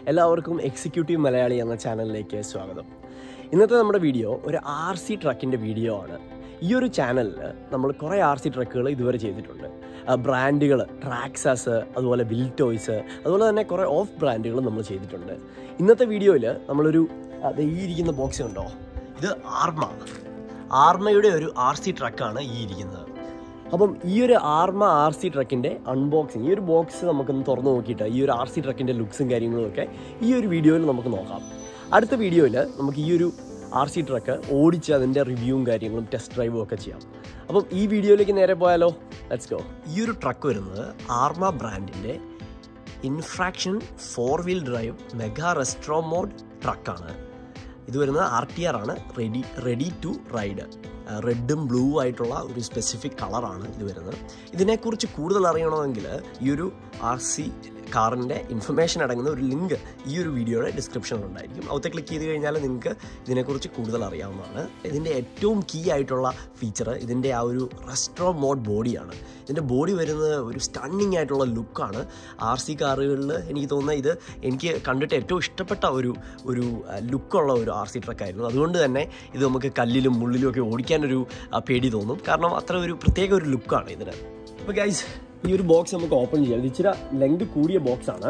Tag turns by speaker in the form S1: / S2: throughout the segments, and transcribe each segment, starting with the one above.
S1: എല്ലാവർക്കും എക്സിക്യൂട്ടീവ് മലയാളി എന്ന ചാനലിലേക്ക് സ്വാഗതം ഇന്നത്തെ നമ്മുടെ വീഡിയോ ഒരു ആർ സി ട്രക്കിൻ്റെ വീഡിയോ ആണ് ഈ ഒരു ചാനലിൽ നമ്മൾ കുറേ ആർ സി ട്രക്കുകൾ ഇതുവരെ ചെയ്തിട്ടുണ്ട് ബ്രാൻഡുകൾ ട്രാക്സാസ് അതുപോലെ വിൽ ടോയ്സ് അതുപോലെ തന്നെ കുറേ ഓഫ് ബ്രാൻഡുകൾ നമ്മൾ ചെയ്തിട്ടുണ്ട് ഇന്നത്തെ വീഡിയോയിൽ നമ്മളൊരു അത് ഈ ഇരിക്കുന്ന ബോക്സ് ഉണ്ടോ ഇത് ആർമ ആർമയുടെ ഒരു ആർ സി ട്രക്കാണ് ഈ ഇരിക്കുന്നത് അപ്പം ഈ ഒരു ആർമ ആർ സി ട്രക്കിൻ്റെ അൺബോക്സിങ് ഈ ഒരു ബോക്സ് നമുക്കൊന്ന് തുറന്നു നോക്കിയിട്ട് ഈ ഒരു ആർ സി ട്രക്കിൻ്റെ ലുക്സും കാര്യങ്ങളും ഒക്കെ ഈ ഒരു വീഡിയോയിൽ നമുക്ക് നോക്കാം അടുത്ത വീഡിയോയിൽ നമുക്ക് ഈ ഒരു ആർ സി ട്രക്ക് ഓടിച്ച് അതിൻ്റെ റിവ്യൂവും കാര്യങ്ങളും ടെസ്റ്റ് ഡ്രൈവും ഒക്കെ ചെയ്യാം അപ്പം ഈ വീഡിയോയിലേക്ക് നേരെ പോയാലോ ലെറ്റ്സ് ഗോ ഈ ഒരു ട്രക്ക് വരുന്നത് ആർമ ബ്രാൻഡിൻ്റെ Infraction four wheel drive mega resto mod ട്രക്കാണ് ഇത് വരുന്നത് ആർ ടി ആർ ആണ് റെഡി റെഡി ടു റൈഡ് റെഡും ബ്ലൂ ആയിട്ടുള്ള ഒരു സ്പെസിഫിക് കളറാണ് ഇത് വരുന്നത് ഇതിനെക്കുറിച്ച് കൂടുതൽ അറിയണമെങ്കിൽ ഈ ഒരു ആർ സി കാറിൻ്റെ ഇൻഫർമേഷൻ അടങ്ങുന്ന ഒരു ലിങ്ക് ഈ ഒരു വീഡിയോയുടെ ഡിസ്ക്രിപ്ഷനിൽ ഉണ്ടായിരിക്കും അവിടുത്തെ ക്ലിക്ക് ചെയ്ത് കഴിഞ്ഞാൽ നിങ്ങൾക്ക് ഇതിനെക്കുറിച്ച് കൂടുതൽ അറിയാവുന്നതാണ് ഇതിൻ്റെ ഏറ്റവും കീ ആയിട്ടുള്ള ഫീച്ചർ ഇതിൻ്റെ ആ ഒരു റെസ്ട്രോ മോഡ് ബോഡിയാണ് ഇതിൻ്റെ ബോഡി വരുന്നത് ഒരു സ്റ്റണ്ണിങ് ആയിട്ടുള്ള ലുക്കാണ് ആർ സി കാറുകളിൽ എനിക്ക് തോന്നുന്നത് ഇത് എനിക്ക് കണ്ടിട്ട് ഏറ്റവും ഇഷ്ടപ്പെട്ട ഒരു ഒരു ലുക്കുള്ള ഒരു ആർ സി ട്രക്കായിരുന്നു അതുകൊണ്ട് തന്നെ ഇത് നമുക്ക് കല്ലിലും മുള്ളിലും ഒക്കെ ഓടിക്കാനൊരു ആ, പേടി തോന്നും കാരണം അത്ര ഒരു പ്രത്യേക ഒരു ലുക്കാണ് ഇതിന് അപ്പോൾ ഗൈസ് ഈ ഒരു ബോക്സ് നമുക്ക് ഓപ്പൺ ചെയ്യാം ഇത് ഇച്ചിരി ലെങ്ത് കൂടിയ ബോക്സ് ആണ്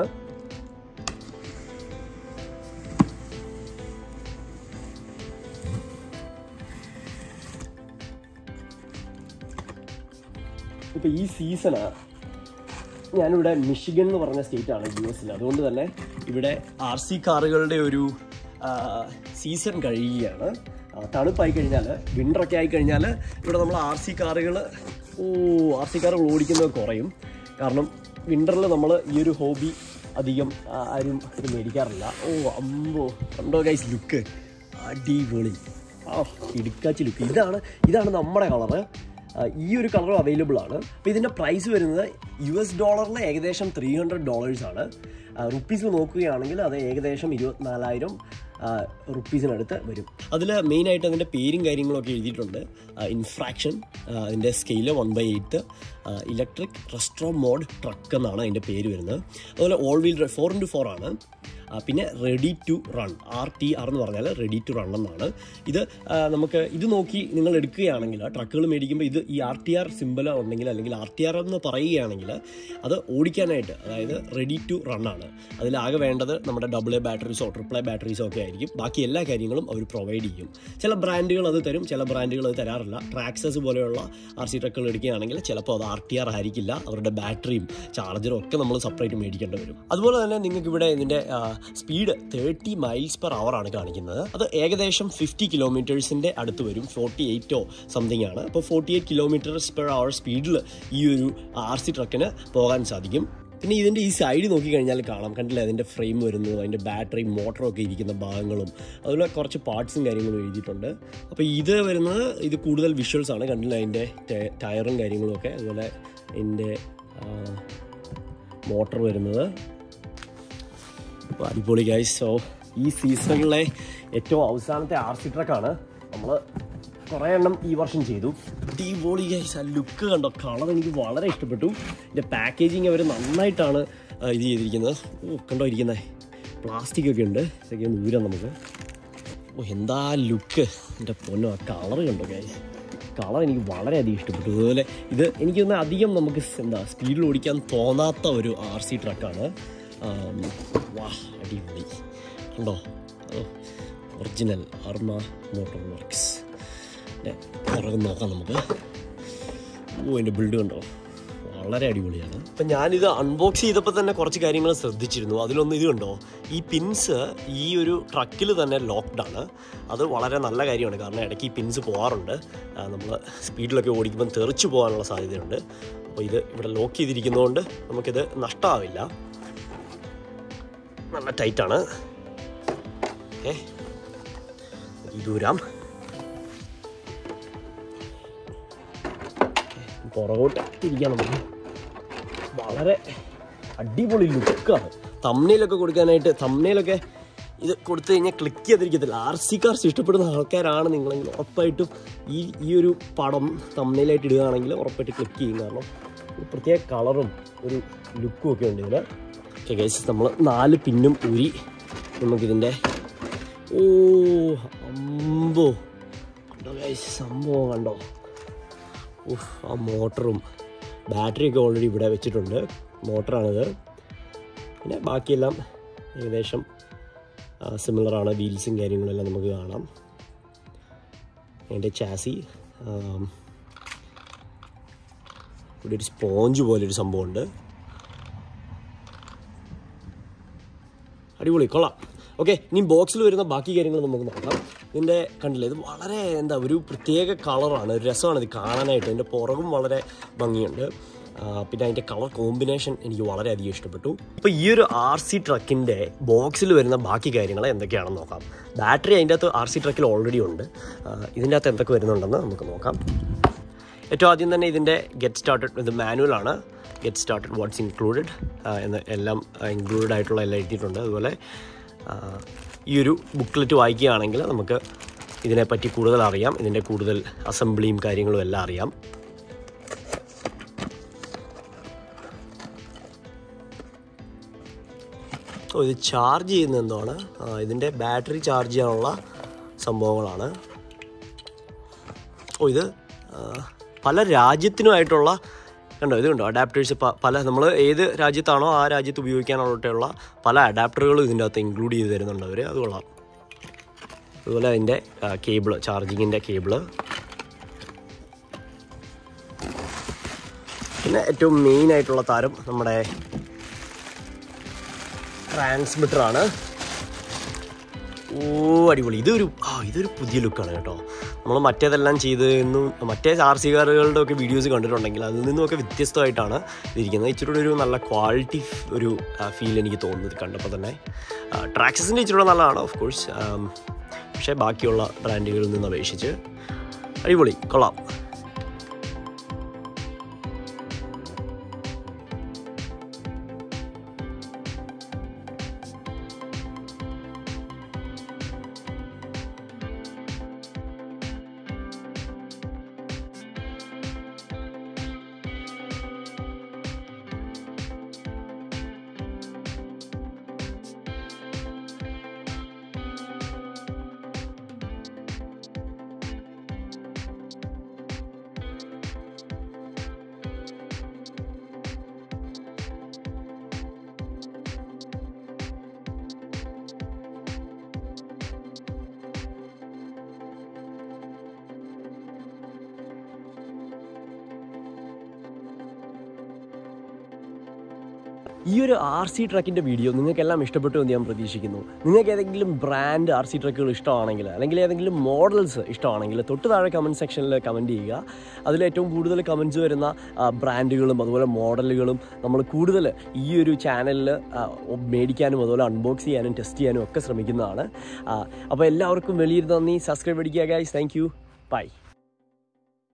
S1: ഇപ്പൊ ഈ സീസണ് ഞാനിവിടെ മിഷിഗൺ എന്ന് പറഞ്ഞ സ്റ്റേറ്റ് ആണ് യു എസിൽ അതുകൊണ്ട് തന്നെ ഇവിടെ ആർ സി കാറുകളുടെ ഒരു സീസൺ കഴിയുകയാണ് ആ, തണുപ്പായി കഴിഞ്ഞാൽ വിൻ്ററൊക്കെ ആയി കഴിഞ്ഞാൽ ഇവിടെ നമ്മൾ ആർ സി കാറുകൾ ഓ ആർ സി കാറുകൾ ഓടിക്കുന്നത് കുറയും കാരണം വിൻ്ററിൽ നമ്മൾ ഈ ഒരു ഹോബി അധികം ആ, ആരും ഇത് മേടിക്കാറില്ല ഓ അമ്പോ കണ്ടോ ഗൈസ് ലുക്ക് അടിപൊളി ആ ഇടുക്കാച്ചി ലുക്ക് ഇതാണ് ഇതാണ് നമ്മുടെ കളറ് ആ, ഈ ഒരു കളറും അവൈലബിൾ ആണ് അപ്പോൾ ഇതിൻ്റെ പ്രൈസ് വരുന്നത് യു എസ് ഡോളറിൽ ഏകദേശം ത്രീ ഹൺഡ്രഡ് ഡോളേഴ്സ് ആണ് റുപ്പീസിൽ നോക്കുകയാണെങ്കിൽ അത് ഏകദേശം ഇരുപത്തിനാലായിരം റുപ്പീസിനടുത്ത് വരും അതിൽ മെയിനായിട്ട് അതിൻ്റെ പേരും കാര്യങ്ങളൊക്കെ എഴുതിയിട്ടുണ്ട് ഇൻഫ്രാക്ഷൻ അതിൻ്റെ scale one by eight electric resto mod truck എന്നാണ് അതിൻ്റെ പേര് വരുന്നത് അതുപോലെ all wheel four into four ആണ് ആ, പിന്നെ ready to run R T R എന്ന് പറഞ്ഞാൽ റെഡി ടു റൺ എന്നാണ് ഇത് ആ, നമുക്ക് ഇത് നോക്കി നിങ്ങൾ എടുക്കുകയാണെങ്കിൽ ട്രക്കുകൾ മേടിക്കുമ്പോൾ ഇത് ഈ ആർ ടി ആർ സിമ്പിൾ ഉണ്ടെങ്കിൽ അല്ലെങ്കിൽ ആർ ടി ആർ എന്ന് പറയുകയാണെങ്കിൽ അത് ഓടിക്കാനായിട്ട് അതായത് റെഡി ടു റൺ ആണ് അതിലാകെ വേണ്ടത് നമ്മുടെ ഡബിൾ എ ബാറ്ററീസോ ട്രിപ്പിൾ എ ബാറ്ററീസോ ഒക്കെ ആയിരിക്കും ബാക്കി എല്ലാ കാര്യങ്ങളും അവർ പ്രൊവൈഡ് ചെയ്യും ചില ബ്രാൻഡുകൾ അത് തരും ചില ബ്രാൻഡുകൾ അത് തരാറില്ല ട്രാക്സസ് പോലെയുള്ള ആർ സി ട്രക്കുകൾ എടുക്കുകയാണെങ്കിൽ ചിലപ്പോൾ അത് ആർ ടി ആർ ആയിരിക്കില്ല അവരുടെ ബാറ്ററിയും ചാർജറും ഒക്കെ നമ്മൾ സെപ്പറേറ്റ് മേടിക്കേണ്ടി വരും അതുപോലെ തന്നെ നിങ്ങൾക്ക് ഇവിടെ ഇതിൻ്റെ speed thirty miles per hour ആണ് കാണിക്കുന്നത് അത് ഏകദേശം ഫിഫ്റ്റി കിലോമീറ്റേഴ്സിൻ്റെ അടുത്ത് വരും ഫോർട്ടി എയ്റ്റോ സംതിങ് ആണ് അപ്പോൾ forty eight kilometres per hour സ്പീഡിൽ ഈ ഒരു ആർ സി ട്രക്കിന് പോകാൻ സാധിക്കും പിന്നെ ഇതിൻ്റെ ഈ സൈഡ് നോക്കിക്കഴിഞ്ഞാൽ കാണാം കണ്ടില്ലേ അതിൻ്റെ ഫ്രെയിം വരുന്നതും അതിൻ്റെ ബാറ്ററി മോട്ടറും ഒക്കെ ഇരിക്കുന്ന ഭാഗങ്ങളും അതുപോലെ കുറച്ച് പാർട്സും കാര്യങ്ങളും എഴുതിയിട്ടുണ്ട് അപ്പോൾ ഇത് വരുന്നത് ഇത് കൂടുതൽ വിഷ്വൽസ് ആണ് കണ്ടില്ലേ അതിൻ്റെ ടയറും കാര്യങ്ങളും ഒക്കെ അതുപോലെ ഇതിൻ്റെ മോട്ടർ വരുന്നത് അപ്പോൾ അടിപൊളി ഗൈസ് സോ ഈ സീസണിലെ ഏറ്റവും അവസാനത്തെ ആർ സി ട്രക്കാണ് നമ്മൾ കുറേ എണ്ണം ഈ വർഷം ചെയ്തു അടിപൊളി ഗൈസ് ആ ലുക്ക് കണ്ടോ കളർ എനിക്ക് വളരെ ഇഷ്ടപ്പെട്ടു ഇതിൻ്റെ പാക്കേജിങ് അവർ നന്നായിട്ടാണ് ആ, ഇത് ചെയ്തിരിക്കുന്നത് ഓ കണ്ടോ ഇരിക്കുന്നത് പ്ലാസ്റ്റിക് ഒക്കെ ഉണ്ട് ഇതൊക്കെ ഒന്ന് ഊരാം നമുക്ക് ഓ എന്താ ലുക്ക് എൻ്റെ പൊന്നോ ആ കളർ കണ്ടോ ഗൈസ് കളർ എനിക്ക് വളരെയധികം ഇഷ്ടപ്പെട്ടു അതുപോലെ ഇത് എനിക്ക് തോന്നുന്നത് അധികം നമുക്ക് സ് എന്താ സ്പീഡിൽ ഓടിക്കാൻ തോന്നാത്ത ഒരു ആർ സി ട്രക്കാണ് വാ അടിപൊളി കണ്ടോ ഒറിജിനൽ ആർമ മോട്ടോർ വർക്ക്സ് പുറകെ നോക്കാം നമുക്ക് ഓ എൻ്റെ ബിൽഡ് കണ്ടോ വളരെ അടിപൊളിയാണ് അപ്പം ഞാനിത് അൺബോക്സ് ചെയ്തപ്പോൾ തന്നെ കുറച്ച് കാര്യങ്ങൾ ശ്രദ്ധിച്ചിരുന്നു അതിലൊന്ന് ഇത് കണ്ടോ ഈ പിൻസ് ഈ ഒരു ട്രക്കിൽ തന്നെ ലോക്ക്ഡ് ആണ് അത് വളരെ നല്ല കാര്യമാണ് കാരണം ഇടയ്ക്ക് ഈ പിൻസ് പോകാറുണ്ട് നമ്മൾ സ്പീഡിലൊക്കെ ഓടിക്കുമ്പം തെറിച്ചു പോകാനുള്ള സാധ്യതയുണ്ട് അപ്പോൾ ഇത് ഇവിടെ ലോക്ക് ചെയ്തിരിക്കുന്നതുകൊണ്ട് നമുക്കിത് നഷ്ടമാവില്ല നല്ല ടൈറ്റാണ് ഓക്കെ ദൂരം പുറകോട്ട് ഇരിക്കാം നമുക്ക് വളരെ അടിപൊളി ലുക്കാണ് തമ്മനയിലൊക്കെ കൊടുക്കാനായിട്ട് തമ്മനയിലൊക്കെ ഇത് കൊടുത്തു കഴിഞ്ഞാൽ ക്ലിക്ക് ചെയ്തിരിക്കത്തില്ല ആർ സി കാർസ് ഇഷ്ടപ്പെടുന്ന ആൾക്കാരാണ് നിങ്ങളെങ്കിൽ ഉറപ്പായിട്ടും ഈ ഈ ഒരു പടം തമ്മനയിലായിട്ട് ഇടുകയാണെങ്കിൽ ഉറപ്പായിട്ട് ക്ലിക്ക് ചെയ്യും കാരണം ഒരു പ്രത്യേക കളറും ഒരു ലുക്കും ഒക്കെ ഉണ്ട് ഇതിന് ഓക്കെ ഗൈസ് നമ്മൾ നാല് പിന്നും ഊരി നമുക്കിതിൻ്റെ ഓ അമ്പോ കണ്ടോ ഗൈസ് സംഭവം കണ്ടോ ഉഫ് ആ മോട്ടറും ബാറ്ററിയൊക്കെ ഓൾറെഡി ഇവിടെ വെച്ചിട്ടുണ്ട് മോട്ടറാണിത് പിന്നെ ബാക്കിയെല്ലാം ഏകദേശം സിമിലറാണ് വീൽസും കാര്യങ്ങളെല്ലാം നമുക്ക് കാണാം അതിൻ്റെ ചാസി ഇവിടെ ഒരു സ്പോഞ്ച് പോലൊരു സംഭവമുണ്ട് അടിപൊളി കൊള്ളാം ഓക്കെ ഇനി ബോക്സിൽ വരുന്ന ബാക്കി കാര്യങ്ങൾ നമുക്ക് നോക്കാം ഇതിൻ്റെ കണ്ടില്ലേ ഇത് വളരെ എന്താ ഒരു പ്രത്യേക കളറാണ് ഒരു രസമാണ് ഇത് കാണാനായിട്ട് ഇതിൻ്റെ പുറകും വളരെ ഭംഗിയുണ്ട് ആ, പിന്നെ അതിൻ്റെ കളർ കോമ്പിനേഷൻ എനിക്ക് വളരെയധികം ഇഷ്ടപ്പെട്ടു അപ്പോൾ ഈ ഒരു ആർ സി ട്രക്കിൻ്റെ ബോക്സിൽ വരുന്ന ബാക്കി കാര്യങ്ങൾ എന്തൊക്കെയാണെന്ന് നോക്കാം ബാറ്ററി അതിൻ്റെ അകത്ത് ആർ സി ട്രക്കിൽ ഓൾറെഡി ഉണ്ട് ആ, ഇതിൻ്റെ അകത്ത് എന്തൊക്കെ വരുന്നുണ്ടെന്ന് നമുക്ക് നോക്കാം ഏറ്റവും ആദ്യം തന്നെ ഇതിൻ്റെ ഗെറ്റ് സ്റ്റാർട്ടഡ് ഇത് മാനുവൽ ആണ് ഗെറ്റ് സ്റ്റാർട്ടഡ് വാട്ട്സ് ഇൻക്ലൂഡഡ് എന്ന് എല്ലാം ഇൻക്ലൂഡഡ് ആയിട്ടുള്ള എല്ലാം എഴുതിയിട്ടുണ്ട് അതുപോലെ ആ, ഈ ഒരു ബുക്ക്ലെറ്റ് വായിക്കുകയാണെങ്കിൽ നമുക്ക് ഇതിനെപ്പറ്റി കൂടുതൽ അറിയാം ഇതിൻ്റെ കൂടുതൽ അസംബ്ലിയും കാര്യങ്ങളും എല്ലാം അറിയാം ഓ ഇത് ചാർജ് ചെയ്യുന്ന എന്താണ് ആ, ഇതിൻ്റെ ബാറ്ററി ചാർജ് ചെയ്യാനുള്ള സംഭവങ്ങളാണ് ഓ ഇത് ആ, പല രാജ്യത്തിനുമായിട്ടുള്ള കണ്ടോ ഇത് കണ്ടോ അഡാപ്റ്റേഴ്സ് പല നമ്മൾ ഏത് രാജ്യത്താണോ ആ രാജ്യത്ത് ഉപയോഗിക്കാനുള്ള പല അഡാപ്റ്ററുകളും ഇതിൻ്റെ അകത്ത് ഇൻക്ലൂഡ് ചെയ്ത് തരുന്നുണ്ട് അവർ അത് കൊള്ളാം അതുപോലെ അതിൻ്റെ കേബിള് ചാർജിങ്ങിൻ്റെ കേബിള് പിന്നെ ഏറ്റവും മെയിൻ ആയിട്ടുള്ള താരം നമ്മുടെ ട്രാൻസ്മിറ്റർ ആണ് ഓ അടിപൊളി ഇതൊരു ആ ഇതൊരു പുതിയ ലുക്കാണ് കേട്ടോ നമ്മൾ മറ്റേതെല്ലാം ചെയ്ത് എന്നും മറ്റേ ആർ സി കാറുകളുടെ ഒക്കെ വീഡിയോസ് കണ്ടിട്ടുണ്ടെങ്കിൽ അതിൽ നിന്നുമൊക്കെ വ്യത്യസ്തമായിട്ടാണ് ഇതിരിക്കുന്നത് ഇച്ചിരി കൂടെ ഒരു നല്ല ക്വാളിറ്റി ഒരു ഫീൽ എനിക്ക് തോന്നുന്നത് കണ്ടപ്പോൾ തന്നെ ട്രാക്സസിൻ്റെ ഇച്ചിരി കൂടെ നല്ലതാണ് ഓഫ് കോഴ്സ് പക്ഷേ ബാക്കിയുള്ള ബ്രാൻഡുകളിൽ നിന്ന് അപേക്ഷിച്ച് അടിപൊളി കൊള്ളാം ഈ ഒരു ആർ സി ട്രക്കിൻ്റെ വീഡിയോ നിങ്ങൾക്കെല്ലാം ഇഷ്ടപ്പെട്ടു എന്ന് ഞാൻ പ്രതീക്ഷിക്കുന്നു നിങ്ങൾക്ക് ഏതെങ്കിലും ബ്രാൻഡ് ആർ സി ട്രക്കുകൾ ഇഷ്ടമാണെങ്കിൽ അല്ലെങ്കിൽ ഏതെങ്കിലും മോഡൽസ് ഇഷ്ടമാണെങ്കിൽ തൊട്ട് താഴെ കമൻറ്റ് സെക്ഷനിൽ കമൻറ്റ് ചെയ്യുക അതിൽ ഏറ്റവും കൂടുതൽ കമൻറ്റ്സ് വരുന്ന ആ, ബ്രാൻഡുകളും അതുപോലെ മോഡലുകളും നമ്മൾ കൂടുതൽ ഈ ഒരു ചാനലിൽ മേടിക്കാനും അതുപോലെ അൺബോക്സ് ചെയ്യാനും ടെസ്റ്റ് ചെയ്യാനും ഒക്കെ ശ്രമിക്കുന്നതാണ് ആ, അപ്പോൾ എല്ലാവർക്കും വലിയൊരു നന്ദി സബ്സ്ക്രൈബ് അടിക്കുക ഗൈസ് താങ്ക് യു ബൈ